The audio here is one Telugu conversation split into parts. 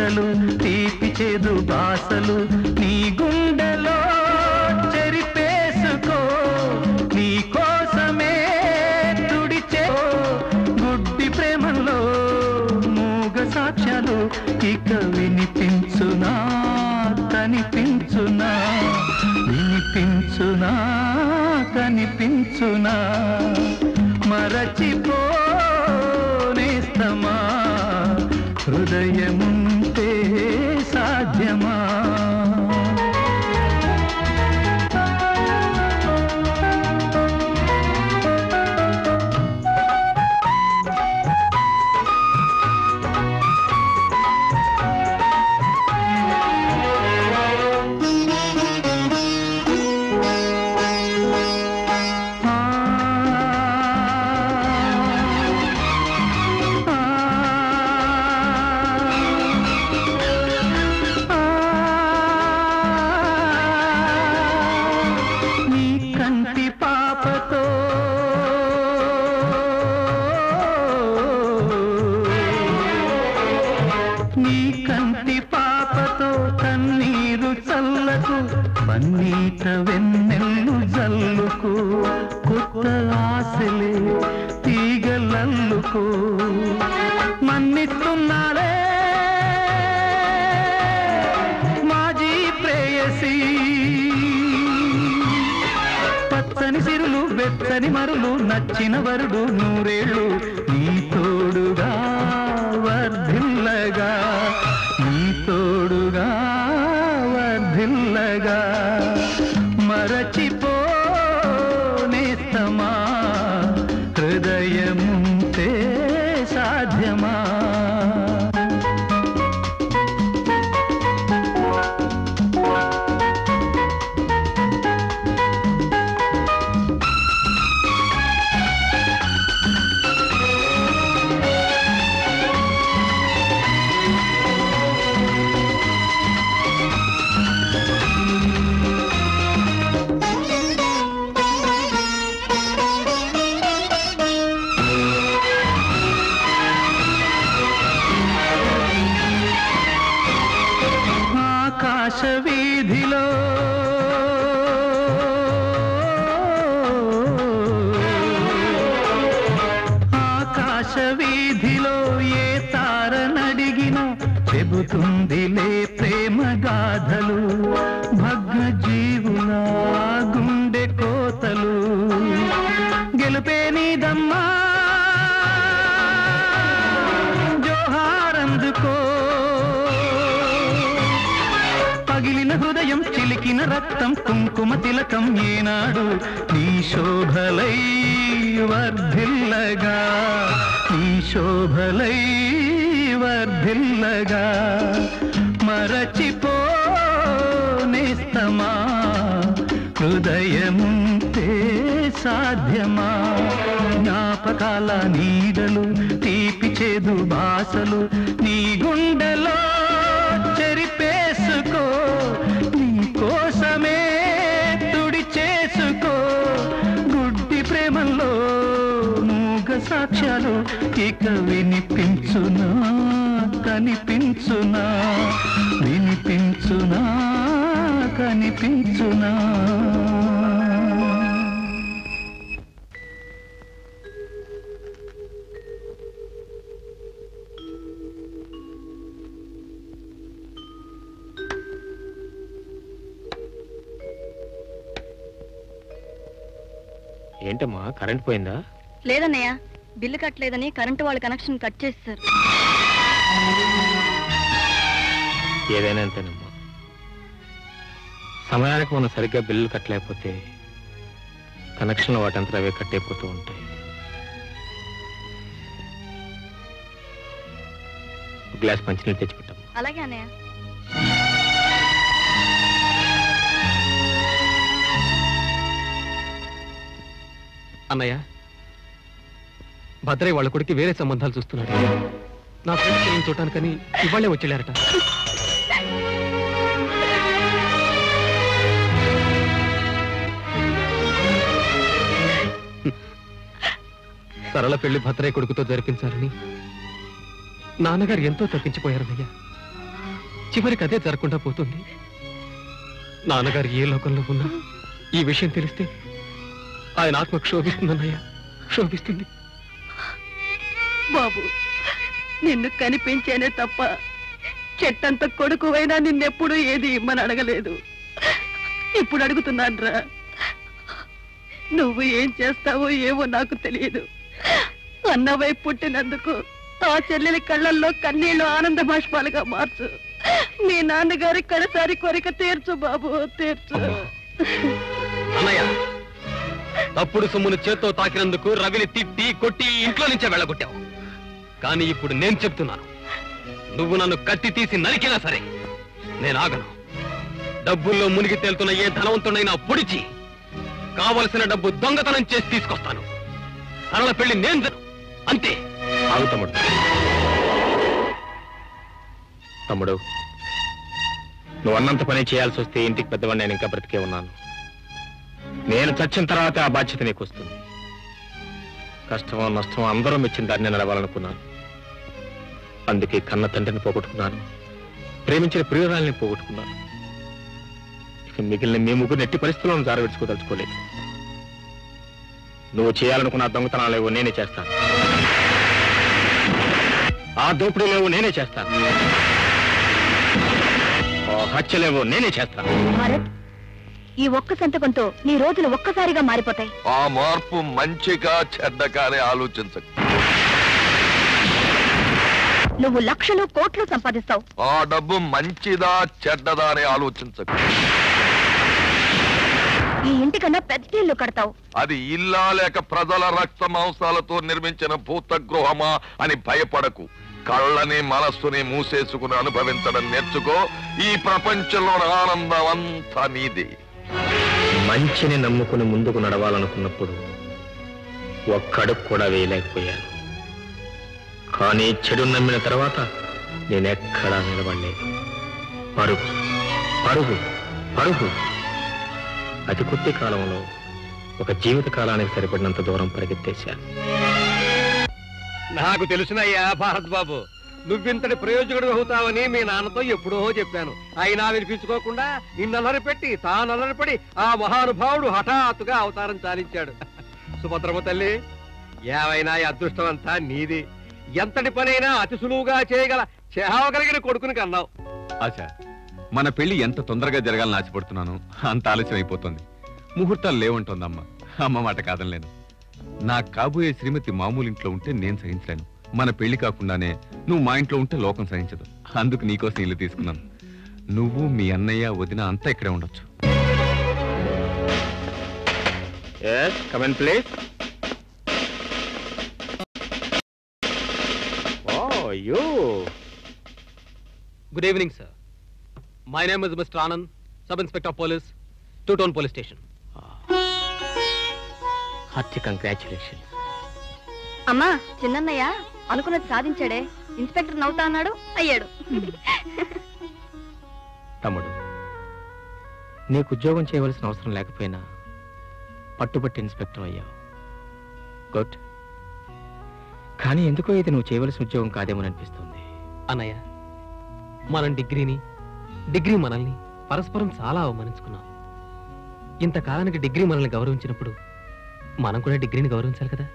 గుండెలు తీపి చేదు బాసలు నీ గుండెలో చెరిపేసుకో నీ కోసమే తుడిచే గుడ్డి ప్రేమలో మూగ సాక్ష్యాలు ఇక వినిపించునా కనిపించునా వినిపించునా కనిపించునా మరచిపోనేస్తమా హృదయముంటే సాధ్యమా నీ కంటి పాపతో నీ కంటి పాపతో కన్నీరు చల్లకు పన్నీట వెన్నెల్లు జల్లుకు కొత్త ఆశలే తీగలల్లుకో మన్నిస్తున్నారే మాజీ ప్రేయసీ పచ్చని సిరులు వెచ్చని మరులు నచ్చిన వరుడు నూరేళ్ళు నీ తోడుగా వర్ధిల్లగా నీ తోడుగా వర్ధిల్లగా మరచిపోనేస్తమా హృదయముంటే సాధ్యమా ఆకాశ వీధిలో ఆకాశ వీధిలో ఏ తార నడిగిన చెబుతుందిలే ప్రేమ గాథలు భగ్న జీవుల గుండె కోతలు గెలుపే నీదమ్మా జోహారందుకో పగిలిన హృదయం చిలికిన రక్తం కుంకుమ తిలకం ఏనాడు నీ శోభలై వర్ధిల్లగా నీ శోభలై వర్ధిల్లగా మరచిపోనేస్తమా హృదయముంటే సాధ్యమా జ్ఞాపకాల నీడలు తీపి చేదు బాసలు నీ గుండెలో చెరిపేసుకో నీ కోసమే తుడి చేసుకో గుడ్డి ప్రేమలో మూగ సాక్ష్యాలు ఇక వినిపించునా కనిపించునా వినిపించునా కనిపించునా ఏంటమ్మా కరెంట్ పోయిందా లేదన్నయ్య బిల్లు కట్టలేదని కరెంటు వాళ్ళ కనెక్షన్ కట్ చేస్తారు ఏదైనా అంతేనమ్మా సమయానికి మనం సరిగ్గా బిల్లు కట్టలేకపోతే కనెక్షన్లు వాటంతా అవే కట్టయిపోతూ ఉంటాయి ఒక గ్లాస్ మంచినీళ్ళు తెచ్చిపెట్టాము అలాగే అన్నయ్య అన్నయ్య భద్రయ్య వాళ్ళ కొడుకు వేరే సంబంధాలు చూస్తున్నాడు నా ఫ్రెండ్స్ నేను చూడటానికని ఇవాళ్లే వచ్చేళ్ళారట సరళ పెళ్లి భద్రయ్య కొడుకుతో జరిపించాలని నాన్నగారు ఎంతో తప్పించిపోయారన్నయ్య చివరికి అదే జరగకుండా పోతుంది నాన్నగారు ఏ లోకంలో ఉన్నా ఈ విషయం తెలిస్తే ఆయన ఆత్మ క్షోభిస్తుందన్నయ్య క్షోభిస్తుంది బాబు నిన్ను కనిపించేనే తప్ప చెట్టంత కొడుకువైనా నిన్నెప్పుడు ఏది ఇమ్మని అడగలేదు ఇప్పుడు అడుగుతున్నాన్రా నువ్వు ఏం చేస్తావో ఏవో నాకు తెలియదు అన్నవై పుట్టినందుకు ఆ చెల్లెలి కళ్ళల్లో కన్నీళ్లు ఆనంద బాష్పాలుగా మార్చు మీ నాన్నగారి కడసారి కోరిక తీర్చు బాబు తీర్చు అన్నయ్య తప్పుడు సొమ్మును చేత్తో తాకినందుకు రవిని తిట్టి కొట్టి ఇంట్లో నుంచే వెళ్ళగొట్టావు కానీ ఇప్పుడు నేను చెప్తున్నాను నువ్వు నన్ను కత్తి తీసి నరికినా సరే నేను ఆగను డబ్బుల్లో మునిగి తేలుతున్న ఏ ధనవంతుడైనా పొడిచి కావలసిన డబ్బు దొంగతనం చేసి తీసుకొస్తాను సరళ పెళ్లి నేను జరు- అంతే ఆగు తమ్ముడు తమ్ముడు నువ్వు అన్నంత పని చేయాల్సి వస్తే ఇంటికి పెద్దవాడిని నేను ఇంకా బ్రతికే ఉన్నాను నేను చచ్చిన తర్వాత ఆ బాధ్యత నీకు వస్తుంది కష్టమో నష్టమో అందరూ మెచ్చిన దాన్ని నడవాలనుకున్నాను అందుకే కన్న తండ్రిని పోగొట్టుకున్నాను ప్రేమించిన ప్రియురాల్ని పోగొట్టుకున్నాను ఇక మిగిలిన మీ ముగ్గురు నెట్టి పరిస్థితులను జారవిడ్చుకోదలుచుకోలేదు నువ్వు చేయాలనుకున్న దొంగతనాలేవో నేనే చేస్తాను ఆ దోపిడీలేవో నేనే చేస్తాను ఆ హత్యలేవో నేనే చేస్తాను భారత్ ఈ ఒక్క సంతకంతో నీ రోజులు ఒక్కసారిగా మారిపోతాయి ఆ మార్పు మంచిగా చెడ్డగానే ఆలోచించకు నువ్వు లక్షలు కోట్లు సంపాదిస్తావు ఆ డబ్బు మంచిదా చెడ్డదా అని ఆలోచించకు ఈ ఇంటికన్నా పెద్ద ఇల్లు కడతావు అది ఇల్లా లేక ప్రజల రక్త మాంసాలతో నిర్మించిన భూతగృహమా అని భయపడకు కళ్ళని మనస్సుని మూసేసుకుని అనుభవించడం నేర్చుకో ఈ ప్రపంచంలో ఆనందం అంతా నీదే మంచిని నమ్ముకుని ముందుకు నడవాలనుకున్నప్పుడు ఒక్కడుగు కూడా వేయలేకపోయాను కానీ చెడు నమ్మిన తర్వాత నేనెక్కడా నిలబడలేదు పరుగు పరుగు పరుగు అతి కొద్ది కాలంలో ఒక జీవిత కాలానికి సరిపడినంత దూరం పరిగెత్తేశాను నాకు తెలుసునయ్యా భారత్ బాబు నువ్వింతటి ప్రయోజకుడు అవుతావని మీ నాన్నతో ఎప్పుడో చెప్పాను అయినా వినిపించుకోకుండా నిన్నలరి పెట్టి తానలరిపడి ఆ మహానుభావుడు హఠాత్తుగా అవతారం చాలించాడు సుభద్రమ్మ తల్లి ఏవైనా ఈ అదృష్టం అంతా నీది ఎంతటి పనైనా అతి సులువుగా చేయగల చేవగలిగిన కొడుకుని కన్నావు ఆశ మన పెళ్లి ఎంత తొందరగా జరగాలని ఆశపడుతున్నాను అంత ఆలస్యం అయిపోతుంది ముహూర్తాలు లేవంటోందమ్మ అమ్మ మాట కాదనలేను నా కాబోయే శ్రీమతి మామూలు ఇంట్లో ఉంటే నేను సహించలేను మన పెళ్లి కాకుండానే నువ్వు మా ఇంట్లో ఉంటే లోకం సహించదు అందుకు నీకోసం ఇల్లు తీసుకున్నాను నువ్వు మీ అన్నయ్య వదిన అంతా ఇక్కడే ఉండొచ్చు yes come in please oh you good evening sir my name is mister Anand sub inspector police two town police station hearty congratulation అమ్మా చిన్నన్నయ్య అనుకున్నది సాధించాడే ఇన్స్పెక్టర్ నవ్వుతా అన్నాడు అయ్యాడు తమ్ముడు నీకు ఉద్యోగం చేయవలసిన అవసరం లేకపోయినా పట్టుబట్టి ఇన్స్పెక్టర్ అయ్యావు గుడ్ కానీ ఎందుకో ఇది నువ్వు చేయవలసిన ఉద్యోగం కాదేమో అనిపిస్తుంది అన్నయ్య మనం డిగ్రీని డిగ్రీ మనల్ని పరస్పరం చాలా అవమానించుకున్నాం ఇంతకాలానికి డిగ్రీ మనల్ని గౌరవించినప్పుడు మనం కూడా డిగ్రీని గౌరవించాలి కదా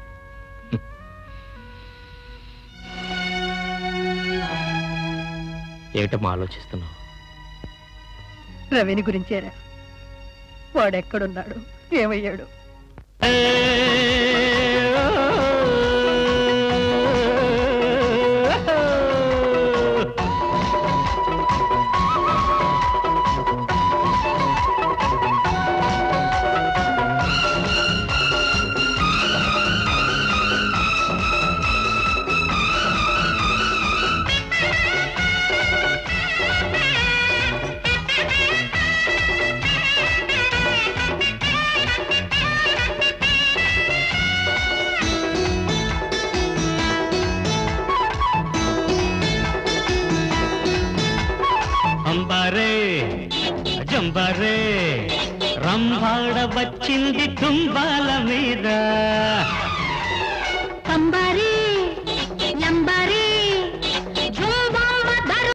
ఏమిటమ్మా ఆలోచిస్తున్నావు రవిని గురించేరా వాడెక్కడున్నాడు ఏమయ్యాడు అంబారే జంబారే రంభాడ వచ్చింది తుంబాల మీద కంబారీ